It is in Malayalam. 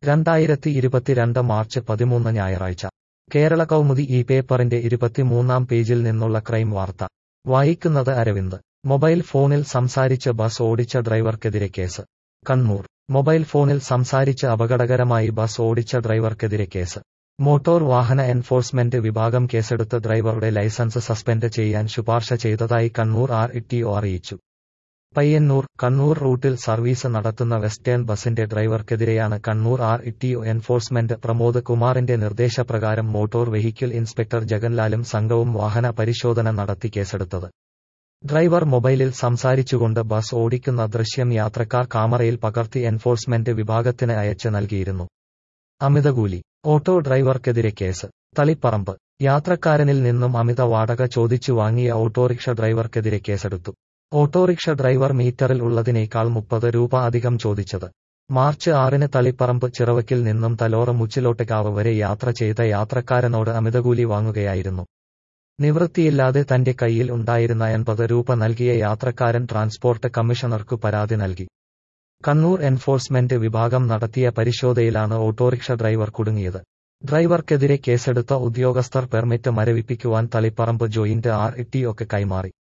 രണ്ടായിരത്തി ഇരുപത്തിരണ്ട് മാർച്ച് പതിമൂന്ന് ഞായറാഴ്ച കേരള കൗമുദി ഈ പേപ്പറിന്റെ ഇരുപത്തിമൂന്നാം പേജിൽ നിന്നുള്ള ക്രൈം വാർത്ത വായിക്കുന്നത് അരവിന്ദ് മൊബൈൽ ഫോണിൽ സംസാരിച്ച് ബസ് ഓടിച്ച ഡ്രൈവർക്കെതിരെ കേസ് കണ്ണൂർ മൊബൈൽ ഫോണിൽ സംസാരിച്ച് അപകടകരമായി ബസ് ഓടിച്ച ഡ്രൈവർക്കെതിരെ കേസ് മോട്ടോർ വാഹന എൻഫോഴ്സ്മെന്റ് വിഭാഗം കേസെടുത്ത് ഡ്രൈവറുടെ ലൈസൻസ് സസ്പെൻഡ് ചെയ്യാൻ ശുപാർശ ചെയ്തതായി കണ്ണൂർ ആർ ഇടിഒ അറിയിച്ചു പയ്യന്നൂർ കണ്ണൂർ റൂട്ടിൽ സർവീസ് നടത്തുന്ന വെസ്റ്റേൺ ബസിന്റെ ഡ്രൈവർക്കെതിരെയാണ് Kannur R TO enforcement Pramod കുമാറിന്റെ നിർദ്ദേശപ്രകാരം മോട്ടോർ വെഹിക്കിൾ ഇൻസ്പെക്ടർ ജഗൻലാലും സംഘവും വാഹന പരിശോധന നടത്തി കേസെടുത്തത് ഡ്രൈവർ മൊബൈലിൽ സംസാരിച്ചുകൊണ്ട് ബസ് ഓടിക്കുന്ന ദൃശ്യം യാത്രക്കാർ കാമറയിൽ പകർത്തി എൻഫോഴ്സ്മെന്റ് വിഭാഗത്തിന് അയച്ച് നൽകിയിരുന്നു അമിതകൂലി ഓട്ടോ ഡ്രൈവർക്കെതിരെ കേസ് തളിപ്പറമ്പ് യാത്രക്കാരനിൽ നിന്നും അമിത വാടക ചോദിച്ചു വാങ്ങിയ ഓട്ടോറിക്ഷ ഡ്രൈവർക്കെതിരെ കേസെടുത്തു ഓട്ടോറിക്ഷ ഡ്രൈവർ മീറ്ററിൽ ഉള്ളതിനേക്കാൾ മുപ്പത് രൂപ അധികം ചോദിച്ചത് മാർച്ച് ആറിന് തളിപ്പറമ്പ് ചിറവക്കിൽ നിന്നും തലോറ മുച്ചിലോട്ടക്കാവ് വരെ യാത്ര ചെയ്ത യാത്രക്കാരനോട് അമിതകൂലി വാങ്ങുകയായിരുന്നു നിവൃത്തിയില്ലാതെ തന്റെ കയ്യിൽ ഉണ്ടായിരുന്ന എൺപത് രൂപ നൽകിയ യാത്രക്കാരൻ ട്രാൻസ്പോർട്ട് കമ്മീഷണർക്കു പരാതി നൽകി കണ്ണൂർ എൻഫോഴ്സ്മെന്റ് വിഭാഗം നടത്തിയ പരിശോധനയിലാണ് ഓട്ടോറിക്ഷ ഡ്രൈവർ കുടുങ്ങിയത് ഡ്രൈവർക്കെതിരെ കേസെടുത്ത ഉദ്യോഗസ്ഥർ പെർമിറ്റ് മരവിപ്പിക്കുവാൻ തളിപ്പറമ്പ് ജോയിന്റ് ആർ ഇടിഒക്ക് കൈമാറി